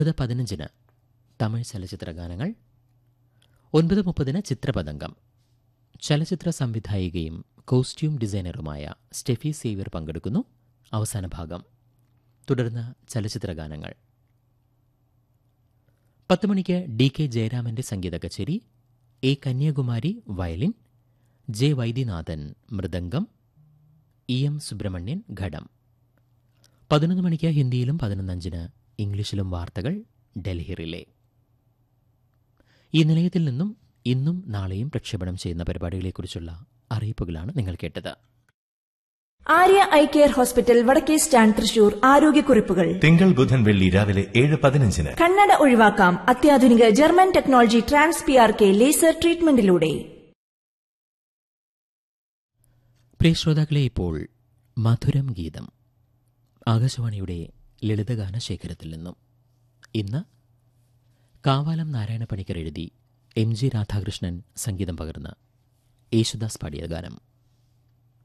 ഒൻപത് പതിനഞ്ചിന് തമിഴ് ചലച്ചിത്ര ഗാനങ്ങൾ ഒൻപത് മുപ്പതിന് ചിത്രപതംഗം ചലച്ചിത്ര സംവിധായികയും കോസ്റ്റ്യൂം ഡിസൈനറുമായ സ്റ്റെഫി സേവ്യർ പങ്കെടുക്കുന്നു അവസാന ഭാഗം തുടർന്ന് ചലച്ചിത്ര ഗാനങ്ങൾ പത്ത് മണിക്ക് ഡി കെ ജയരാമന്റെ സംഗീത കച്ചേരി A Kanyakumari violin J Vaidyanathan മൃദംഗം ഇ എം സുബ്രഹ്മണ്യൻ ഘടം പതിനൊന്ന് മണിക്ക് ഹിന്ദിയിലും പതിനൊന്നഞ്ചിന് ഇംഗ്ലീഷിലും വാർത്തകൾ ഡൽഹി റിലേ ഈ നിലയത്തിൽ നിന്നും ഇന്നും നാളെയും പ്രക്ഷേപണം ചെയ്യുന്ന പരിപാടികളെക്കുറിച്ചുള്ള അറിയിപ്പുകളാണ് നിങ്ങൾ കേട്ടത് ആര്യ ഐ കെയർ ഹോസ്പിറ്റൽ വടക്കേ സ്റ്റാൻഡ് തൃശൂർ ആരോഗ്യക്കുറിപ്പുകൾ തിങ്കൾ ബുധൻ വെള്ളി രാവിലെ ഏഴ് പതിനഞ്ചിന് കണ്ണട ഒഴിവാക്കാം അത്യാധുനിക German technology trans P R K laser ട്രീറ്റ്മെന്റിലൂടെ പ്രിയ ശ്രോതാക്കളെ ഇപ്പോൾ മധുരം ഗീതം ആകാശവാണിയുടെ ലളിതഗാന ശേഖരത്തിൽ നിന്നും ഇന്ന് കാവാലം നാരായണ പണിക്കർ എഴുതി എം ജി രാധാകൃഷ്ണൻ സംഗീതം പകർന്ന് യേശുദാസ് പാടിയ ഗാനം